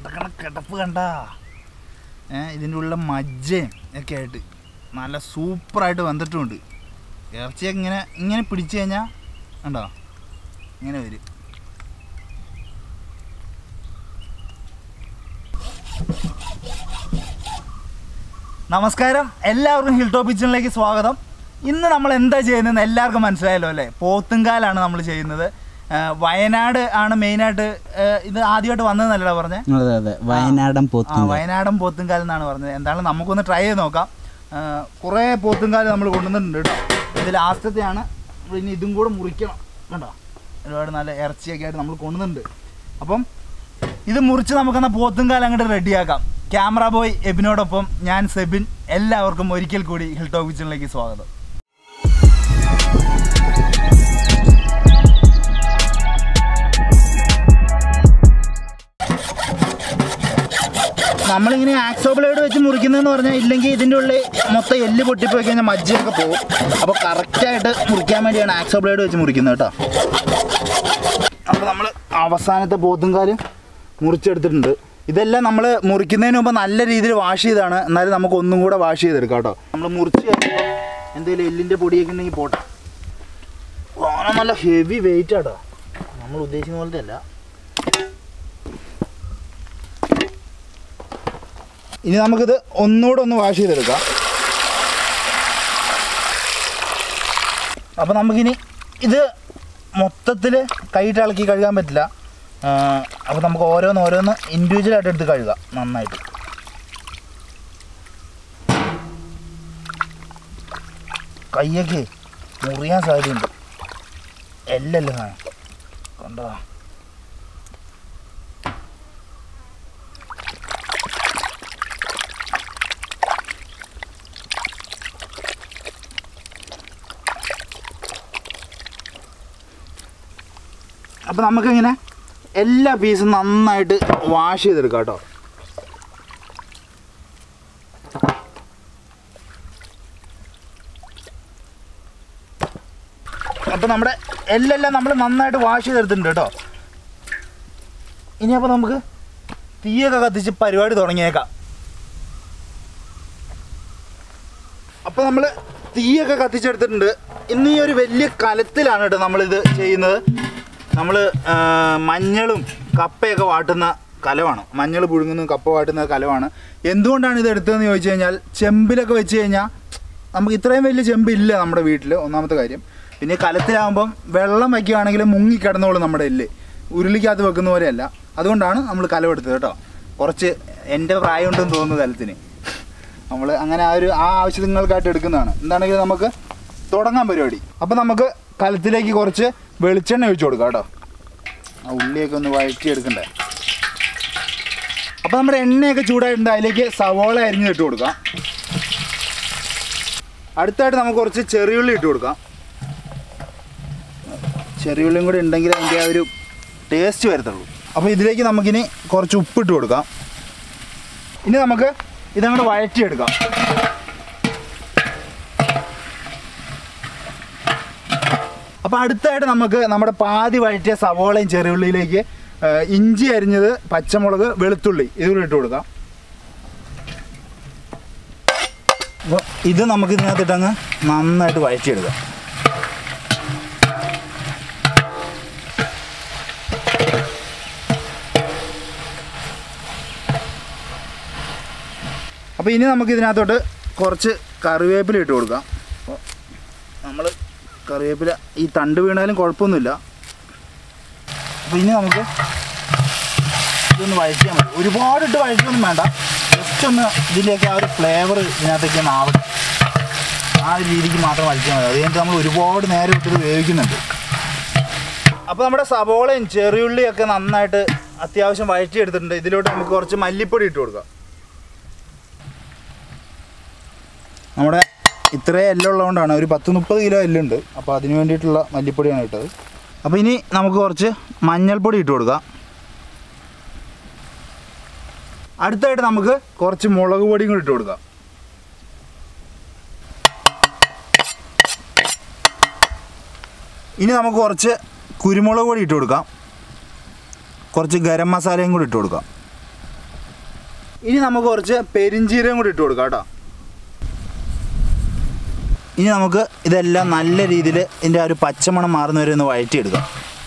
കിടക്കണ കിടപ്പ് കണ്ട ഏ ഇതിൻ്റെ ഉള്ള മജ്ജയും ഒക്കെ ആയിട്ട് നല്ല സൂപ്പറായിട്ട് വന്നിട്ടുമുണ്ട് ഇറച്ചിയൊക്കെ ഇങ്ങനെ ഇങ്ങനെ പിടിച്ചു കഴിഞ്ഞാൽ കണ്ടോ ഇങ്ങനെ വരും നമസ്കാരം എല്ലാവർക്കും ഹിൽ ടോപ്പ് കിച്ചണിലേക്ക് സ്വാഗതം ഇന്ന് നമ്മൾ എന്താ ചെയ്യുന്നതെന്ന് എല്ലാവർക്കും മനസ്സിലായല്ലോ അല്ലേ പോത്തുങ്കാലാണ് നമ്മൾ ചെയ്യുന്നത് ആ, വയനാട് ആണ് മെയിനായിട്ട് ഇത് ആദ്യമായിട്ട് വന്നതെന്നല്ലടാ പറഞ്ഞേ അതെ അതെ വയനാടൻ ആ പോത്തുങ്കാൽ വയനാടൻ പോത്തുങ്കാൽ എന്നാണ് പറഞ്ഞത് എന്തായാലും നമുക്കൊന്ന് ട്രൈ ചെയ്ത് നോക്കാം ആ, കുറേ പോത്തുങ്കാൽ നമ്മൾ കൊണ്ടുവന്നിട്ടുണ്ട് കേട്ടോ ഇത് ലാസ്റ്റത്തെയാണ് ഇനി ഇതും കൂടെ മുറിക്കണം കണ്ടോ ഒരുപാട് നല്ല ഇറച്ചിയൊക്കെ ആയിട്ട് നമ്മൾ കൊണ്ടുവന്നിട്ടുണ്ട് അപ്പം ഇത് മുറിച്ച് നമുക്കെന്നാ പോത്തുങ്കാൽ അങ്ങോട്ട് റെഡിയാക്കാം ക്യാമറ ബോയ് എബിനോടൊപ്പം ഞാൻ സെബിൻ എല്ലാവർക്കും ഒരിക്കൽ കൂടി ഹിൽ ടോപ്പ് കിച്ചണിലേക്ക് സ്വാഗതം നമ്മളിങ്ങനെ ആക്സോ ബ്ലേഡ് വെച്ച് മുറിക്കുന്നതെന്ന് പറഞ്ഞാൽ ഇല്ലെങ്കിൽ ഇതിൻ്റെ ഉള്ളിൽ മൊത്തം എല്ല് പൊട്ടിപ്പോയി കഴിഞ്ഞാൽ മജ്ജയൊക്കെ പോകും അപ്പോൾ കറക്റ്റായിട്ട് മുറിക്കാൻ വേണ്ടിയാണ് ആക്സോ ബ്ലേഡ് വെച്ച് മുറിക്കുന്നത് കേട്ടോ അപ്പോൾ നമ്മൾ അവസാനത്തെ പോത്തുംകാല് മുറിച്ചെടുത്തിട്ടുണ്ട് ഇതെല്ലാം നമ്മൾ മുറിക്കുന്നതിന് മുമ്പ് നല്ല രീതിയിൽ വാഷ് ചെയ്താണ് എന്നാലും നമുക്ക് ഒന്നും കൂടെ വാഷ് ചെയ്തെടുക്കാം കേട്ടോ നമ്മൾ മുറിച്ച് കഴിയുമ്പോൾ എന്തെങ്കിലും എല്ലിൻ്റെ പൊടിയൊക്കെ ഉണ്ടെങ്കിൽ പോട്ടെ ഓണം നല്ല ഹെവി വെയിറ്റ് ആട്ടോ നമ്മൾ ഉദ്ദേശിക്കുന്ന പോലത്തെ അല്ല ഇനി നമുക്കിത് ഒന്നുകൂടെ ഒന്ന് വാഷ് ചെയ്തെടുക്കാം അപ്പോൾ നമുക്കിനി ഇത് മൊത്തത്തിൽ കൈയിട്ട് ഇളക്കി കഴുകാൻ പറ്റില്ല അപ്പോൾ നമുക്ക് ഓരോന്ന് ഓരോന്ന് ഇൻഡിവിജ്വലായിട്ട് എടുത്ത് കഴുകാം നന്നായിട്ട് കയ്യൊക്കെ മുറിയാൻ സാധ്യതയുണ്ട് എല്ലല്ല സാധനം കണ്ടോ അപ്പോൾ നമുക്കിങ്ങനെ എല്ലാ പീസും നന്നായിട്ട് വാഷ് ചെയ്തെടുക്കാം കേട്ടോ അപ്പോൾ നമ്മുടെ എല്ലെല്ലാം നമ്മൾ നന്നായിട്ട് വാഷ് ചെയ്തെടുത്തിട്ടുണ്ട് കേട്ടോ ഇനി അപ്പോൾ നമുക്ക് തീയൊക്കെ കത്തിച്ച് പരിപാടി തുടങ്ങിയേക്കാം അപ്പോൾ നമ്മൾ തീയൊക്കെ കത്തിച്ചെടുത്തിട്ടുണ്ട് ഇന്ന് ഈ ഒരു വലിയ കലത്തിലാണ് കേട്ടോ നമ്മളിത് ചെയ്യുന്നത് നമ്മൾ മഞ്ഞളും കപ്പയൊക്കെ വാട്ടുന്ന കലമാണ് മഞ്ഞൾ പുഴുങ്ങുന്ന കപ്പ വാട്ടുന്ന കലമാണ് എന്തുകൊണ്ടാണ് ഇത് എടുത്തതെന്ന് ചോദിച്ചു കഴിഞ്ഞാൽ ചെമ്പിലൊക്കെ വെച്ച് കഴിഞ്ഞാൽ നമുക്ക് ഇത്രയും വലിയ ചെമ്പ് ഇല്ല നമ്മുടെ വീട്ടിൽ ഒന്നാമത്തെ കാര്യം പിന്നെ ഈ കലത്തിലാകുമ്പം വെള്ളം വയ്ക്കുകയാണെങ്കിൽ മുങ്ങിക്കിടന്നോളും നമ്മുടെ എല്ല് ഉരുളിക്കകത്ത് വെക്കുന്ന പോലെയല്ല അതുകൊണ്ടാണ് നമ്മൾ കലമെടുത്തത് കേട്ടോ കുറച്ച് എൻ്റെ പ്രായമുണ്ടെന്ന് തോന്നുന്നു കലത്തിന് നമ്മൾ അങ്ങനെ ആ ഒരു ആ ആവശ്യങ്ങൾക്കായിട്ട് എടുക്കുന്നതാണ് എന്താണെങ്കിലും നമുക്ക് തുടങ്ങാൻ പരിപാടി അപ്പോൾ നമുക്ക് കലത്തിലേക്ക് കുറച്ച് വെളിച്ചെണ്ണ ഒഴിച്ചു കൊടുക്കാം കേട്ടോ ആ ഉള്ളിയൊക്കെ ഒന്ന് വഴറ്റി എടുക്കണ്ടേ അപ്പോൾ നമ്മുടെ എണ്ണയൊക്കെ ചൂടായിട്ടുണ്ട് അതിലേക്ക് സവോള അരിഞ്ഞ് ഇട്ട് കൊടുക്കാം അടുത്തായിട്ട് നമുക്ക് കുറച്ച് ചെറിയുള്ളി ഇട്ട് കൊടുക്കാം ചെറിയുള്ളിയും കൂടി ഉണ്ടെങ്കിൽ അതിൻ്റെ ആ ഒരു ടേസ്റ്റ് വരത്തുള്ളൂ അപ്പോൾ ഇതിലേക്ക് നമുക്കിനി കുറച്ച് ഉപ്പിട്ട് കൊടുക്കാം ഇനി നമുക്ക് ഇതങ്ങോട്ട് വഴറ്റിയെടുക്കാം അപ്പോൾ അടുത്തായിട്ട് നമുക്ക് നമ്മുടെ പാതി വഴറ്റിയ സവോളയും ചെറിയുള്ളിയിലേക്ക് ആ, ഇഞ്ചി അരിഞ്ഞത് പച്ചമുളക് വെളുത്തുള്ളി ഇതുകൂടി ഇട്ട് കൊടുക്കാം അപ്പോൾ ഇത് നമുക്ക് ഇതിനകത്തിട്ടങ്ങ് നന്നായിട്ട് വഴറ്റിയെടുക്കാം അപ്പോൾ ഇനി നമുക്ക് ഇതിനകത്തോട്ട് കുറച്ച് കറിവേപ്പില ഇട്ട് കൊടുക്കാം അപ്പോൾ നമ്മൾ കറിവേപ്പില ഈ തണ്ട് വീണാലും കുഴപ്പമൊന്നുമില്ല അപ്പോൾ ഇനി നമുക്ക് ഇതൊന്ന് വഴറ്റിയാൽ മതി ഒരുപാട് ഇട്ട് വഴറ്റിയൊന്നും വേണ്ട ജസ്റ്റ് ഒന്ന് ഇതിൻ്റെയൊക്കെ ആ ഒരു ഫ്ലേവർ ഇതിനകത്തേക്ക് ഒന്ന് ആവട്ടെ ആ ഒരു രീതിക്ക് മാത്രം വഴറ്റിയാൽ മതി അത് കഴിഞ്ഞിട്ട് നമ്മൾ ഒരുപാട് നേരം ഇട്ടിട്ട് വേവിക്കുന്നുണ്ട് അപ്പോൾ നമ്മുടെ സവോളയും ചെറിയുള്ളിയൊക്കെ നന്നായിട്ട് അത്യാവശ്യം വഴറ്റിയെടുത്തിട്ടുണ്ട് ഇതിലോട്ട് നമുക്ക് കുറച്ച് മല്ലിപ്പൊടി ഇട്ട് കൊടുക്കാം നമ്മുടെ ഇത്രയും എല്ലാം ഉള്ളതുകൊണ്ടാണ് ഒരു പത്ത് മുപ്പത് കിലോ എല്ലുണ്ട് അപ്പോൾ അതിന് വേണ്ടിയിട്ടുള്ള മല്ലിപ്പൊടിയാണ് ഇട്ടത് അപ്പോൾ ഇനി നമുക്ക് കുറച്ച് മഞ്ഞൾപ്പൊടി ഇട്ട് കൊടുക്കാം അടുത്തായിട്ട് നമുക്ക് കുറച്ച് മുളക് പൊടിയും കൂടി ഇട്ട് കൊടുക്കാം ഇനി നമുക്ക് കുറച്ച് കുരുമുളക് പൊടി ഇട്ട് കൊടുക്കാം കുറച്ച് ഗരം മസാലയും കൂടി ഇട്ട് കൊടുക്കാം ഇനി നമുക്ക് കുറച്ച് പെരിഞ്ചീരകം കൂടി ഇട്ട് കൊടുക്കാം കേട്ടോ ഇനി നമുക്ക് ഇതെല്ലാം നല്ല രീതിയിൽ ഇതിൻ്റെ ആ ഒരു പച്ചമണം മാറുന്നവരെ ഒന്ന് വഴറ്റിയെടുക്കാം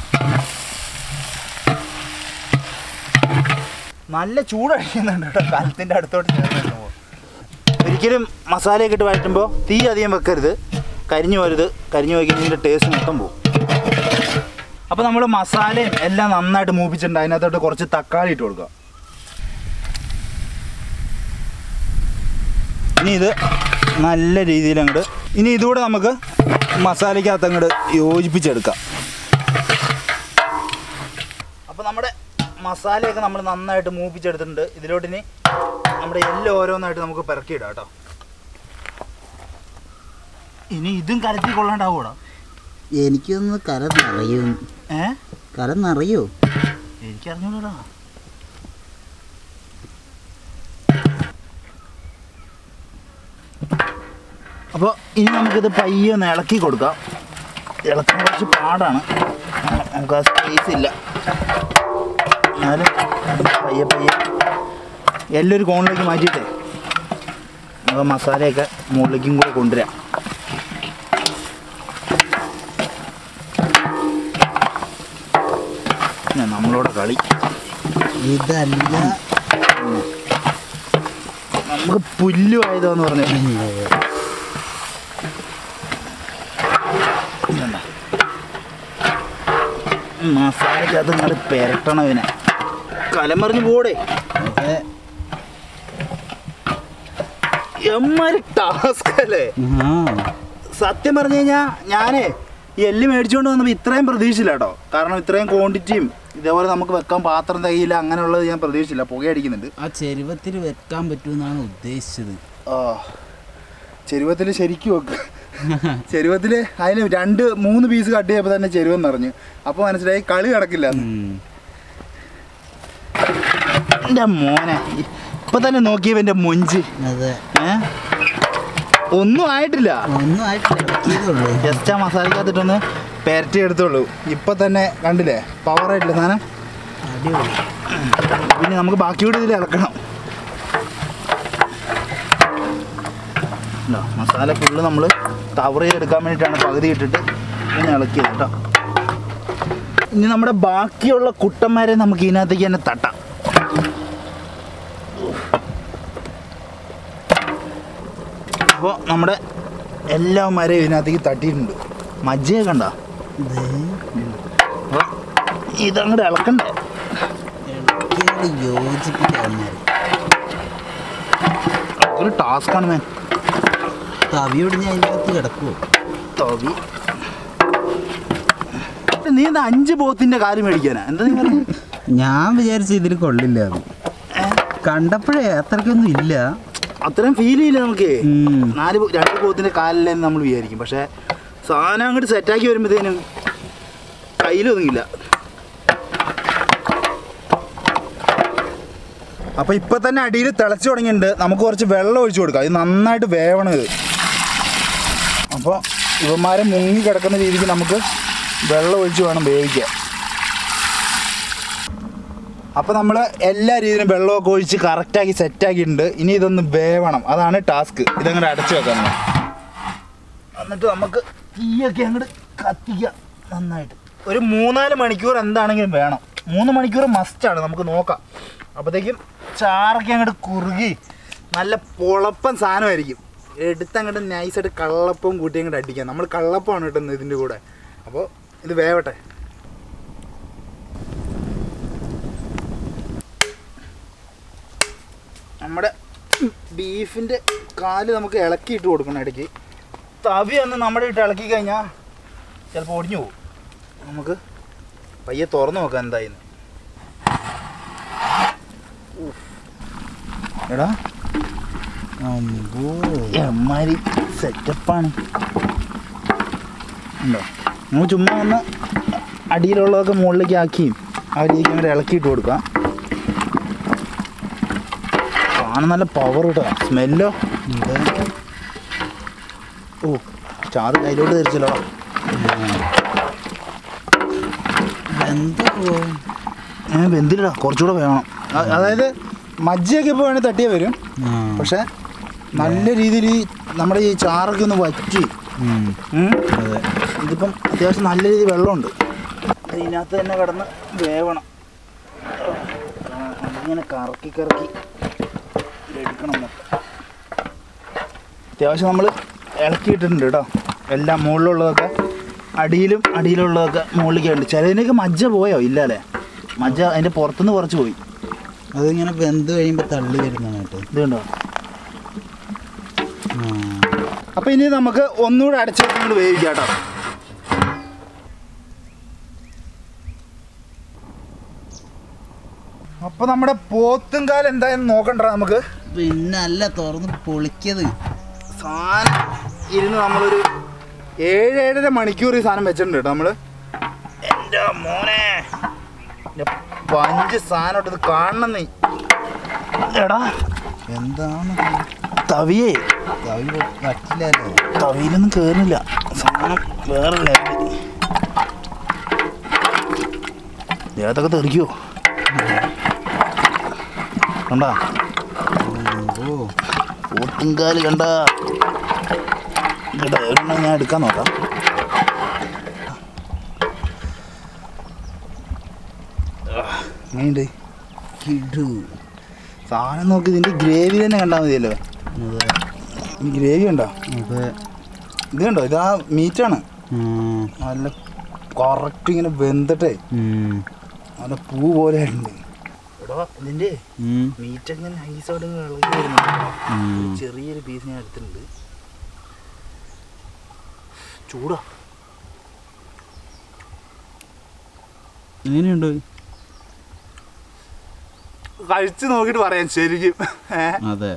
നല്ല ചൂടടിക്കുന്നുണ്ട് കേട്ടോ കാലത്തിൻ്റെ അടുത്തോട്ട് ചേർന്ന് നിൽക്കുമ്പോൾ. ഒരിക്കലും മസാലയൊക്കെ ഇട്ട് വഴറ്റുമ്പോൾ തീ അധികം വെക്കരുത് കരിഞ്ഞു പോരുത് കരിഞ്ഞു പോയി കഴിഞ്ഞാൽ ടേസ്റ്റ് മൊത്തം പോകും അപ്പോൾ നമ്മൾ മസാലയും എല്ലാം നന്നായിട്ട് മൂപ്പിച്ചിട്ടുണ്ട് അതിനകത്തോട്ട് കുറച്ച് തക്കാളി ഇട്ട് കൊടുക്കുക ഇനി ഇത് നല്ല രീതിയിൽ അങ്ങോട്ട് ഇനി ഇതുകൂടെ നമുക്ക് മസാലയ്ക്കകത്ത് അങ്ങോട്ട് യോജിപ്പിച്ചെടുക്കാം അപ്പോൾ നമ്മുടെ മസാലയൊക്കെ നമ്മൾ നന്നായിട്ട് മൂപ്പിച്ചെടുത്തിട്ടുണ്ട് ഇതിലോട്ട് ഇനി നമ്മുടെ എല്ലാം ഓരോന്നായിട്ട് നമുക്ക് പിറക്കിയിടാം കേട്ടോ ഇനി ഇതും കലത്തി കൊള്ളാണ്ടാവൂടാ എനിക്കൊന്ന് കര നിറയും ഏ കര നിറയോ എനിക്കറിഞ്ഞൂടാ അപ്പോൾ ഇനി നമുക്കിത് പയ്യെ ഒന്ന് ഇളക്കി കൊടുക്കാം ഇളക്കാൻ കുറച്ച് പാടാണ് നമുക്ക് ആ സ്പേസ് ഇല്ല എന്നാലും പയ്യെ പയ്യെ എല്ലാം ഒരു കോണിലേക്ക് മാറ്റിയിട്ടേ നമുക്ക് മസാലയൊക്കെ മുകളിലേക്കും കൂടെ കൊണ്ടുവരാം ഞാൻ നമ്മളോട് കളി ഇതല്ല നമുക്ക് പുല്ലു ആയതോന്ന് പറഞ്ഞു മസാലയ്ക്കകത്ത് ഇങ്ങോട്ട് പെരട്ടണം ഇവനെ കലമറിഞ്ഞ് പോടെ അതെ എമ്മാരി ടാസ്ക് അല്ലേ ആ സത്യം പറഞ്ഞു കഴിഞ്ഞാൽ ഞാനേ ഈ എല്ല് മേടിച്ചുകൊണ്ട് വന്നപ്പോൾ ഇത്രയും പ്രതീക്ഷിച്ചില്ല കേട്ടോ കാരണം ഇത്രയും ക്വാണ്ടിറ്റിയും ഇതേപോലെ നമുക്ക് വെക്കാൻ പാത്രം തികയില്ല അങ്ങനെയുള്ളത് ഞാൻ പ്രതീക്ഷിച്ചില്ല പുകയടിക്കുന്നുണ്ട് ആ ചെരുവത്തിൽ വെക്കാൻ പറ്റുമെന്നാണ് ഉദ്ദേശിച്ചത് ആ ചെരുവത്തിൽ ശരിക്കും വെക്ക് ചെരുവത്തിൽ അതിന് രണ്ട് മൂന്ന് പീസ് കട്ട് ചെയ്തപ്പോൾ തന്നെ ചെരുവം നിറഞ്ഞു അപ്പോൾ മനസ്സിലായി കളി നടക്കില്ല ഉം. എൻ്റെ മോനെ ഇപ്പൊ തന്നെ നോക്കിയവൻ്റെ മൊഞ്ച് അതെ ഏ ഒന്നും ആയിട്ടില്ല ഒന്നും ആയിട്ടില്ല വെക്കിയതുള്ളൂ ജസ്റ്റ് ആ മസാലക്കകത്തിട്ടൊന്ന് പെരട്ടി എടുത്തോളൂ ഇപ്പൊ തന്നെ കണ്ടില്ലേ പവർ ആയിട്ടില്ല സാധനം അടിപൊളി പിന്നെ നമുക്ക് ബാക്കിയോട് ഇതിൽ ഇളക്കണം ഉണ്ടോ? മസാല ഫുള്ള് നമ്മൾ കവർ ചെയ്തെടുക്കാൻ വേണ്ടിയിട്ടാണ് പകുതി ഇട്ടിട്ട് ഇങ്ങനെ ഇളക്കിയത് കേട്ടോ ഇനി നമ്മുടെ ബാക്കിയുള്ള കുട്ടന്മാരെ നമുക്ക് ഇതിനകത്തേക്ക് തന്നെ തട്ടാം അപ്പോൾ നമ്മുടെ എല്ലാ മരവും ഇതിനകത്തേക്ക് തട്ടിയിട്ടുണ്ട് മജ്ജയൊക്കെ ഉണ്ടോ ഇത് അപ്പോൾ ഇതങ്ങോട്ട് ഇളക്കണ്ടേ ഇളക്കിയത് യോജിപ്പിക്കാൻ ഒരു ടാസ്ക്കാണ് മാൻ കവിയോട് ഞാൻ അതിൻ്റെ അകത്ത് കിടക്കുമോ തവി നീ എന്താ അഞ്ച് പോത്തിന്റെ കാര്യം മേടിക്കാനാ എന്താ നീ പറഞ്ഞത്? ഞാൻ വിചാരിച്ചു ഇതിൽ കൊള്ളില്ല അത് ഏ? കണ്ടപ്പോഴേ അത്രയ്ക്കൊന്നും ഇല്ല അത്രയും ഫീൽ ചെയ്യില്ല നമുക്ക് ഉം. നാല് പോ- രണ്ട് പോത്തിന്റെ കാലിലെന്ന് നമ്മൾ വിചാരിക്കും പക്ഷെ സാധനം അങ്ങോട്ട് സെറ്റാക്കി വരുമ്പോഴത്തേനും കയ്യിലൊന്നുമില്ല അപ്പൊ ഇപ്പൊ തന്നെ അടിയിൽ തിളച്ചു തുടങ്ങിയിട്ടുണ്ട് നമുക്ക് കുറച്ച് വെള്ളം ഒഴിച്ചു കൊടുക്കാം ഇത് നന്നായിട്ട് വേവണം ഇത് അപ്പോൾ ഇവന്മാരെ മുങ്ങി കിടക്കുന്ന രീതിക്ക് നമുക്ക് വെള്ളം ഒഴിച്ച് വേണം വേവിക്കാൻ അപ്പോൾ നമ്മൾ എല്ലാ രീതിയിലും വെള്ളമൊക്കെ ഒഴിച്ച് കറക്റ്റാക്കി സെറ്റാക്കിയിട്ടുണ്ട് ഇനി ഇതൊന്ന് വേവണം അതാണ് ടാസ്ക് ഇതങ്ങോട്ട് അടച്ചു വെക്കാൻ നമ്മൾ. എന്നിട്ട് നമുക്ക് തീയൊക്കെ അങ്ങോട്ട് കത്തിക്കാം നന്നായിട്ട് ഒരു മൂന്നാല് മണിക്കൂർ എന്താണെങ്കിലും വേണം മൂന്ന് മണിക്കൂർ മസ്റ്റാണ് നമുക്ക് നോക്കാം അപ്പോഴത്തേക്കും ചാറൊക്കെ അങ്ങോട്ട് കുറുകി നല്ല പൊളപ്പൻ സാധനമായിരിക്കും എടുത്തങ്ങോട്ട് നൈസായിട്ട് കള്ളപ്പവും കൂട്ടി അങ്ങോട്ട് അടിക്കാം നമ്മൾ കള്ളപ്പമാണ് കിട്ടുന്നത് ഇതിൻ്റെ കൂടെ അപ്പോൾ ഇത് വേവട്ടെ നമ്മുടെ ബീഫിൻ്റെ കാല് നമുക്ക് ഇളക്കിയിട്ട് കൊടുക്കണം ഇടയ്ക്ക് തവി ഒന്ന് നമ്മുടെ ഇട്ട് ഇളക്കി കഴിഞ്ഞാൽ ചിലപ്പോൾ ഒടിഞ്ഞു പോകും നമുക്ക് പയ്യെ തുറന്നു നോക്കാം എന്തായിന്ന് ഉഫ്. എടാ അമ്പോ എമ്മാരി സെറ്റപ്പാണ് ഉണ്ടോ നമ്മൾ ചുമ്മാ ഒന്ന് അടിയിലുള്ളതൊക്കെ മുകളിലേക്ക് ആക്കി ആ രീതിക്ക് അങ്ങോട്ട് ഇളക്കിയിട്ട് കൊടുക്കാം സാധനം നല്ല പവർ കിട്ടുക സ്മെല്ലോ ഇത് ഓ ചാറ് കയ്യിലോട്ട് ധരിച്ചല്ലോ എന്തോ ഏ വെന്തില്ലടാ കുറച്ചുകൂടെ വേണം അ- അതായത് മജ്ജയൊക്കെ ഇപ്പോൾ വേണമെങ്കിൽ തട്ടിയേ വരും ആ. പക്ഷെ നല്ല രീതിയിൽ ഈ നമ്മുടെ ഈ ചാറൊക്കെ ഒന്ന് വറ്റി ഉം. ഉം. അതെ ഇതിപ്പം അത്യാവശ്യം നല്ല രീതിയിൽ വെള്ളമുണ്ട് അതിനകത്ത് തന്നെ കിടന്ന് വേവണം ആ, അതിങ്ങനെ കറക്കി കറക്കി എടുക്കണം മൊത്തം അത്യാവശ്യം നമ്മൾ ഇളക്കിയിട്ടുണ്ട് കേട്ടോ എല്ലാം മുകളിലുള്ളതൊക്കെ അടിയിലും അടിയിലുള്ളതൊക്കെ മുകളിലേക്ക് ഉണ്ട് ചിലതിനൊക്കെ മജ്ജ പോയോ ഇല്ല അല്ലേ മജ്ജ അതിൻ്റെ പുറത്തുനിന്ന് കുറച്ച് പോയി അതിങ്ങനെ വെന്ത് കഴിയുമ്പോൾ തള്ളി വരുന്നതാണ് കേട്ടോ ഇത് കണ്ടോ ആ. അപ്പോൾ ഇനി നമുക്ക് ഒന്നുകൂടെ അടച്ചു വെച്ചുകൊണ്ട് വേവിക്കാം കേട്ടോ അപ്പോൾ നമ്മുടെ പോത്തുംകാൽ എന്തായാലും നോക്കണ്ട നമുക്ക് പിന്നെ അല്ല തുറന്ന് പൊളിക്കത് സാധനം ഇരുന്ന് നമ്മളൊരു ഏഴ് ഏഴര മണിക്കൂർ ഈ സാധനം വെച്ചിട്ടുണ്ട് കേട്ടോ നമ്മള് എൻ്റെ മോനെ എൻ്റെ പഞ്ച് സാധനം ഇട്ട് ഇത് കാണണം നീ എടാ എന്താണ് തവിയേ തവി പറ്റില്ലല്ലോ തവിയിലൊന്നും കേറുന്നില്ല സാധനം വേറെ ലെവല് ദേഹത്തൊക്കെ തെറിക്കുവോ കണ്ടാ ഓ പോത്തുംകാല് കണ്ട കേട്ടോ ഒരെണ്ണം ഞാൻ എടുക്കാൻ നോക്കാം എങ്ങനെയുണ്ട് കിടു സാധനം നോക്കി ഇതിൻ്റെ ഗ്രേവി തന്നെ കണ്ടാൽ മതിയല്ലോ അതെ ഈ ഗ്രേവി ഉണ്ടോ അതെ ഇത് കണ്ടോ ഇതാ മീറ്റാണ് ഉം. നല്ല കറക്റ്റ് ഇങ്ങനെ വെന്തിട്ടേ ഉം. നല്ല പൂ പോലെ ഉണ്ട് എടാ ഇതിൻ്റെ ഉം. മീറ്റ് അങ്ങനെ നൈസായിട്ട് ഇങ്ങനെ ഇളകി വരുന്നുണ്ട് ഉം. ചെറിയൊരു പീസ് ഞാൻ എടുത്തിട്ടുണ്ട് ചൂടാ എങ്ങനെയുണ്ട് കഴിച്ച് നോക്കിയിട്ട് പറയാം ശരിക്കും ഏഹ് അതെ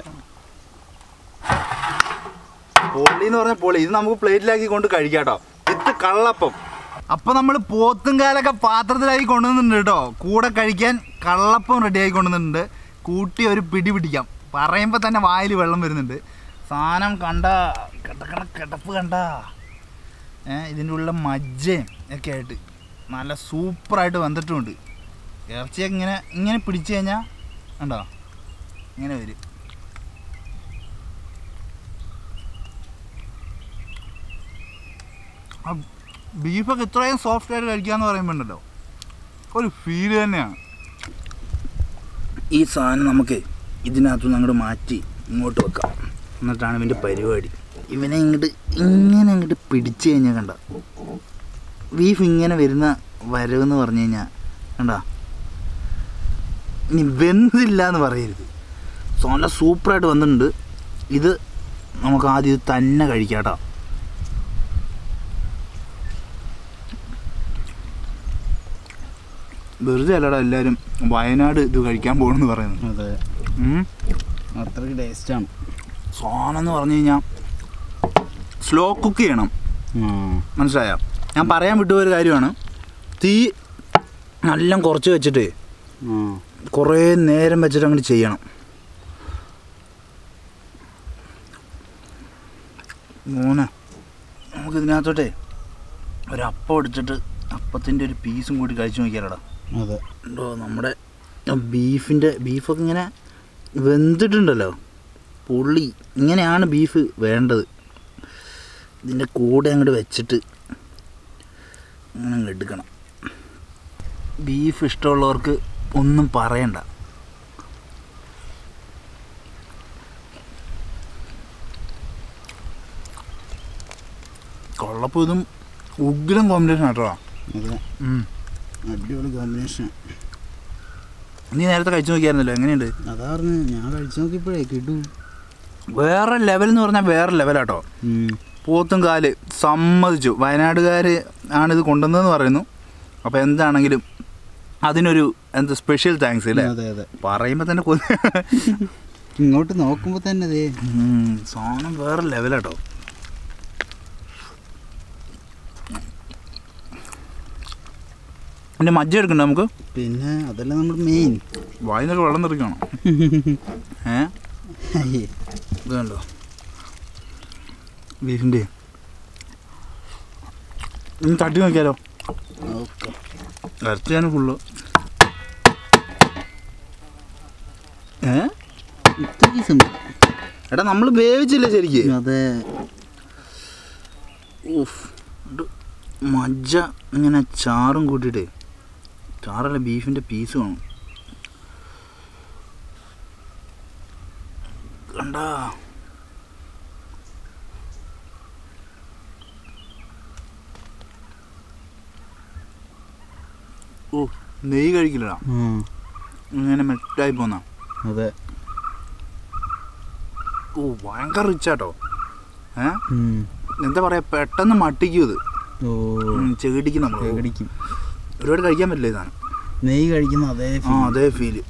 പൊള്ളി എന്ന് പറഞ്ഞാൽ പൊള്ളി ഇത് നമുക്ക് പ്ലേറ്റിലാക്കി കൊണ്ട് കഴിക്കാം കേട്ടോ ഇത് കള്ളപ്പം അപ്പൊ നമ്മൾ പോത്തും കാലൊക്കെ പാത്രത്തിലാക്കി കൊണ്ടുവന്നിട്ടുണ്ട് കേട്ടോ കൂടെ കഴിക്കാൻ കള്ളപ്പം റെഡിയാക്കി കൊണ്ടുവന്നിട്ടുണ്ട് കൂട്ടി ഒരു പിടി പിടിക്കാം പറയുമ്പോൾ തന്നെ വായിൽ വെള്ളം വരുന്നുണ്ട് സാധനം കണ്ട കിടക്കണ കിടപ്പ് കണ്ട ഏ ഇതിൻ്റെ ഉള്ള മജ്ജയും ഒക്കെ ആയിട്ട് നല്ല സൂപ്പറായിട്ട് വന്നിട്ടുമുണ്ട് ഇറച്ചിയൊക്കെ ഇങ്ങനെ ഇങ്ങനെ പിടിച്ചു കഴിഞ്ഞാൽ കണ്ടോ ഇങ്ങനെ വരും ആ ബീഫൊക്കെ ഇത്രയും സോഫ്റ്റ് ആയിട്ട് കഴിക്കാന്ന് പറയുമ്പോണ്ടല്ലോ ഒരു ഫീല് തന്നെയാണ് ഈ സാധനം നമുക്ക് ഇതിനകത്തുനിന്ന് അങ്ങോട്ട് മാറ്റി ഇങ്ങോട്ട് വെക്കാം എന്നിട്ടാണ് ഇവൻ്റെ പരിപാടി ഇവനെ ഇങ്ങോട്ട് ഇങ്ങനെ അങ്ങോട്ട് പിടിച്ചു കഴിഞ്ഞാൽ കണ്ട ബീഫ് ഇങ്ങനെ വരുന്ന വരവെന്ന് പറഞ്ഞു കഴിഞ്ഞാൽ കണ്ട ഇനി വെന്തില്ല എന്ന് പറയരുത് സോ നല്ല സൂപ്പറായിട്ട് വന്നിട്ടുണ്ട് ഇത് നമുക്ക് ആദ്യം ഇത് തന്നെ കഴിക്കാം കേട്ടോ വെറുതെ അല്ലടാ എല്ലാവരും വയനാട് ഇത് കഴിക്കാൻ പോകണമെന്ന് പറയുന്നത് അതെ ഉം. അത്രയ്ക്ക് ടേസ്റ്റാണ് സാധനം എന്ന് പറഞ്ഞു കഴിഞ്ഞാൽ സ്ലോ കുക്ക് ചെയ്യണം മനസ്സിലായോ ഞാൻ പറയാൻ വിട്ടുപോയ ഒരു കാര്യമാണ് തീ നല്ല കുറച്ച് വെച്ചിട്ട് കുറേ നേരം വെച്ചിട്ട് അങ്ങോട്ട് ചെയ്യണം മൂന്ന് നമുക്ക് ഇതിനകത്തോട്ടെ ഒരു അപ്പം എടുത്തിട്ട് അപ്പത്തിൻ്റെ ഒരു പീസും കൂടി കഴിച്ചു നോക്കിയാലടാ അതെ ഉണ്ടോ നമ്മുടെ ബീഫിൻ്റെ ബീഫൊക്കെ ഇങ്ങനെ വെന്തിട്ടുണ്ടല്ലോ പുള്ളി ഇങ്ങനെയാണ് ബീഫ് വേണ്ടത് ഇതിൻ്റെ കൂടെ അങ്ങോട്ട് വെച്ചിട്ട് അങ്ങനെ അങ്ങ് എടുക്കണം ബീഫ് ഇഷ്ടമുള്ളവർക്ക് ഒന്നും പറയണ്ട കൊള്ളപ്പം ഇതും ഉഗ്രം കോമ്പിനേഷൻ ആട്ടോ അതെ അടിപൊളി കോമ്പിനേഷൻ നീ നേരത്തെ കഴിച്ചു നോക്കിയായിരുന്നല്ലോ എങ്ങനെയുണ്ട് അതാ പറഞ്ഞു ഞാൻ കഴിച്ചു നോക്കിയപ്പോഴേ കിടു വേറെ ലെവൽ എന്ന് പറഞ്ഞാൽ വേറെ ലെവലാട്ടോ പോത്തും കാല് സമ്മതിച്ചു വയനാടുകാർ ആണിത് കൊണ്ടുവന്നതെന്ന് പറയുന്നു അപ്പോൾ എന്താണെങ്കിലും അതിനൊരു എന്താ സ്പെഷ്യൽ താങ്ക്സ് അല്ലേ അതെ അതെ പറയുമ്പോൾ തന്നെ കൊതി ഇങ്ങോട്ട് നോക്കുമ്പോൾ തന്നെ ദേ ഉം, സാധനം വേറെ ലെവലാട്ടോ പിന്നെ മജ്ജ എടുക്കണ്ട നമുക്ക് പിന്നെ അതല്ല നമ്മുടെ മെയിൻ വായിന്നൊക്കെ വെള്ളം തെറിക്കണം ഏ ഇത് കണ്ടോ ബീഫിൻ്റെ ഇനി തട്ടി നോക്കിയാലോ ഓക്കെ ഇറച്ചിയാണ് ഫുള്ള് ഏ ഇത്രയ്ക്ക് സിമ്പിൾ എടാ നമ്മൾ വേവിച്ചില്ല ശരിക്ക് അതെ ഉഫ്. ഇത് മജ്ജ ഇങ്ങനെ ചാറും കൂട്ടിയിട്ട് ചാറല്ല ബീഫിൻ്റെ പീസ് വേണം കണ്ടാ ഓ നെയ്യ് കഴിക്കില്ലടാ ഉം. ഇങ്ങനെ മെറ്റായി പോന്ന അതെ ഓ ഭയങ്കര റിച്ചാട്ടോ ഏ ഉം. എന്താ പറയാ പെട്ടെന്ന് മട്ടിക്കും ഇത് ഓ ചെകിടിക്കും നമ്മൾ കടിക്കും ഒരുപാട് കഴിക്കാൻ പറ്റില്ല ഇതാണ് നെയ്യ് കഴിക്കുന്ന അതേ ആ feel. അതേ ഫീല്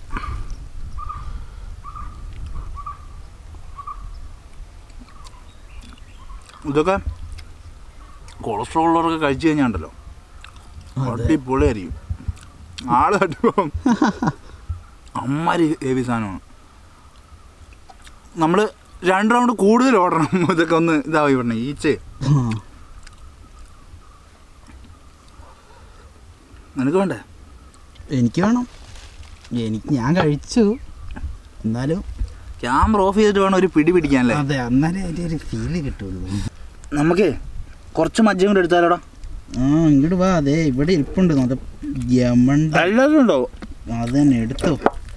ഇതൊക്കെ കൊളസ്ട്രോൾ ഉള്ളവരൊക്കെ കഴിച്ചു കഴിഞ്ഞാണ്ടല്ലോ അതെ. അടിപൊളിയായിരിക്കും ആള് അടിപൊളി അമ്മാരി ഹെവി സാധനമാണ് നമ്മൾ രണ്ട് റൗണ്ട് കൂടുതൽ ഓടണം ഇതൊക്കെ ഒന്ന് ഇതായി പറഞ്ഞേ ഈച്ചേ ആ. നിനക്ക് വേണ്ടേ എനിക്ക് വേണം എനിക്ക് ഞാൻ കഴിച്ചു എന്നാലും ക്യാമറ ഓഫ് ചെയ്തിട്ട് വേണം ഒരു പിടി പിടിക്കാനല്ലേ അതെ അന്നേരം അതിൻ്റെ ഒരു ഫീല് കിട്ടുള്ളൂ നമുക്കേ കുറച്ച് മജ്ജയും കൂടെ എടുത്താലോടാ ആ ഇങ്ങോട്ട് വാ അതെ ഇവിടെ ഇരിപ്പുണ്ട് അത് യമണ്ട എല്ലാവരും ഉണ്ടോ അത് തന്നെ എടുത്തോ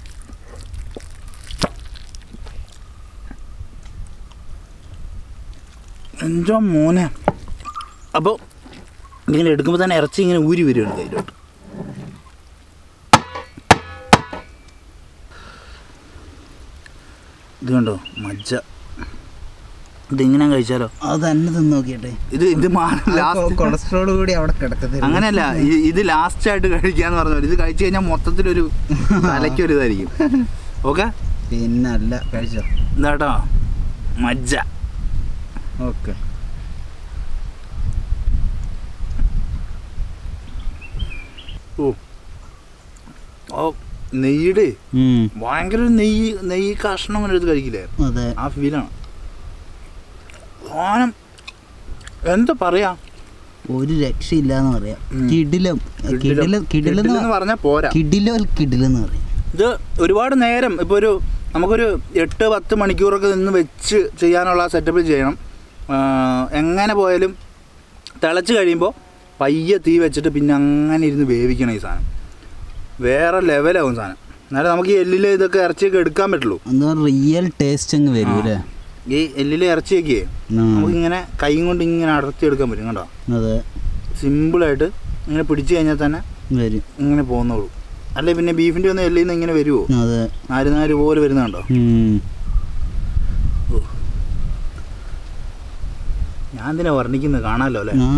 എന്തോ മോനെ അപ്പോൾ ഇങ്ങനെ എടുക്കുമ്പോൾ തന്നെ ഇറച്ചി ഇങ്ങനെ ഊരി വരുവാണ് കയ്യിലോട്ട് ഇത് കണ്ടോ മജ്ജ ഇതിങ്ങനെ കഴിച്ചാലോ അത് തന്നെ തിന്ന് നോക്കിയട്ടെ ഇത് ഇത് ലാസ്റ്റ് കൊളസ്ട്രോൾ കൂടി അവിടെ കിടക്കത്തില്ല അങ്ങനെയല്ല ഇ- ഇത് ലാസ്റ്റ് ആയിട്ട് കഴിക്കാന്ന് പറഞ്ഞു ഇത് കഴിച്ചു കഴിഞ്ഞാൽ മൊത്തത്തിലൊരു തലയ്ക്കൊരു ഇതായിരിക്കും ഓക്കെ പിന്നല്ല കഴിച്ചോ ഇതാട്ടോ മജ്ജ ഓക്കെ ഓ ഓ നെയ്യുടെ ഭയങ്കര ഒരു നെയ്യ് നെയ്യ് കഷ്ണം അങ്ങനെ എടുത്ത് കഴിക്കില്ലേ അതെ ആ ഫീലാണ് സാധനം എന്താ പറയാ ഒരു രക്ഷയില്ലാന്ന് പറയാം ഉം. കിടിലം കിടിലം കിടിലെന്ന് എന്ന് പറഞ്ഞാൽ പോരാ കിടിലോ കിടിലെന്ന് പറയാം ഇത് ഒരുപാട് നേരം ഇപ്പോൾ ഒരു നമുക്കൊരു എട്ട് പത്ത് മണിക്കൂറൊക്കെ നിന്ന് വെച്ച് ചെയ്യാനുള്ള സെറ്റപ്പ് ചെയ്യണം ആ, എങ്ങനെ പോയാലും തിളച്ച് കഴിയുമ്പോൾ പയ്യെ തീ വെച്ചിട്ട് പിന്നെ അങ്ങനെ ഇരുന്ന് വേവിക്കണം ഈ സാധനം വേറെ ലെവലാവും സാധനം എന്നാലും നമുക്ക് ഈ എല്ലിൽ ഇതൊക്കെ ഇറച്ചിയൊക്കെ എടുക്കാൻ പറ്റുള്ളൂ എന്താ റിയൽ ടേസ്റ്റ് അങ്ങ് വരും അല്ലേ ഈ എല്ലിലെ ഇറച്ചിയൊക്കെ ആ, നമുക്കിങ്ങനെ കൈ കൊണ്ട് ഇങ്ങനെ അടർത്തി എടുക്കാൻ പറ്റും കണ്ടോ അതെ സിമ്പിളായിട്ട് ഇങ്ങനെ പിടിച്ചു കഴിഞ്ഞാൽ തന്നെ വരും ഇങ്ങനെ പോകുന്നുള്ളൂ അല്ലെ പിന്നെ ബീഫിൻ്റെ ഒന്നും എല്ലിൽ നിന്ന് ഇങ്ങനെ വരുമോ അതെ നാല് നാല് പോലെ വരുന്നുണ്ടോ ഉം. ഞാൻ എന്തിനാ വർണ്ണിക്കുന്നത് കാണാമല്ലോ അല്ലേ ആ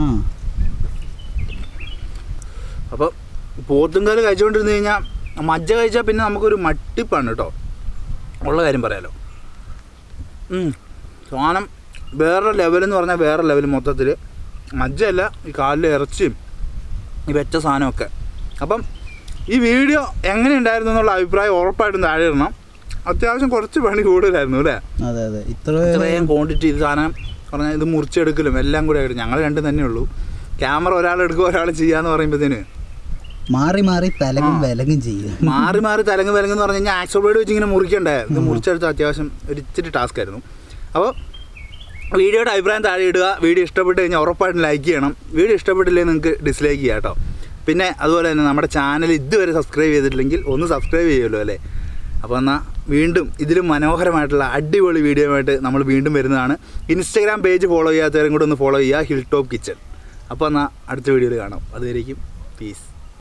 അപ്പോൾ പോത്തുംകാല് കഴിച്ചുകൊണ്ടിരുന്ന് കഴിഞ്ഞാൽ മജ്ജ കഴിച്ചാൽ പിന്നെ നമുക്കൊരു മട്ടിപ്പാണ് കേട്ടോ ഉള്ള കാര്യം പറയാലോ ഉം. സാധനം വേറെ ലെവലെന്ന് പറഞ്ഞാൽ വേറെ ലെവൽ മൊത്തത്തിൽ മജ്ജയല്ല ഈ കാലിൽ ഇറച്ചിയും ഈ വെച്ച സാധനമൊക്കെ അപ്പം ഈ വീഡിയോ എങ്ങനെ ഉണ്ടായിരുന്നു എന്നുള്ള അഭിപ്രായം ഉറപ്പായിട്ടും താഴെ ഇടണം അത്യാവശ്യം കുറച്ച് പണി കൂടുതലായിരുന്നു അല്ലേ അതെ അതെ ഇത്ര ഇത്രയും ക്വാണ്ടിറ്റി ഇത് സാധനം പറഞ്ഞാൽ ഇത് മുറിച്ചെടുക്കലും എല്ലാം കൂടെ ആയിട്ട് ഞങ്ങൾ രണ്ടും തന്നെ ഉള്ളൂ ക്യാമറ ഒരാൾ എടുക്കുക ഒരാൾ ചെയ്യാന്ന് പറയുമ്പോഴത്തേന് മാറി മാറി തലകും ആ. വിലകും ചെയ്യും മാറി മാറി തലങ്ങ് വിലങ്ങെന്ന് പറഞ്ഞു കഴിഞ്ഞാൽ ആക്സോ ബ്ലേഡ് വെച്ച് ഇങ്ങനെ മുറിക്കണ്ടേ ഇത് മുറിച്ചെടുത്ത് അത്യാവശ്യം ഒരു ഇച്ചിരി ടാസ്ക് ആയിരുന്നു അപ്പോൾ വീഡിയോയുടെ അഭിപ്രായം താഴെ ഇടുക വീഡിയോ ഇഷ്ടപ്പെട്ട് കഴിഞ്ഞാൽ ഉറപ്പായിട്ടും ലൈക്ക് ചെയ്യണം വീഡിയോ ഇഷ്ടപ്പെട്ടില്ലെങ്കിൽ നിങ്ങൾക്ക് ഡിസ്ലൈക്ക് ചെയ്യാം കേട്ടോ പിന്നെ അതുപോലെ തന്നെ നമ്മുടെ ചാനൽ ഇതുവരെ സബ്സ്ക്രൈബ് ചെയ്തിട്ടില്ലെങ്കിൽ ഒന്ന് സബ്സ്ക്രൈബ് ചെയ്യുമല്ലോ അല്ലേ അപ്പോൾ എന്നാൽ വീണ്ടും ഇതിലും മനോഹരമായിട്ടുള്ള അടിപൊളി വീഡിയോ ആയിട്ട് നമ്മൾ വീണ്ടും വരുന്നതാണ് ഇൻസ്റ്റാഗ്രാം പേജ് ഫോളോ ചെയ്യാത്തവരും കൂടെ ഒന്ന് ഫോളോ ചെയ്യുക ഹിൽ ടോപ്പ് കിച്ചൺ അപ്പോൾ എന്നാൽ അടുത്ത വീഡിയോയിൽ കാണാം അതുവരേക്കും പീസ്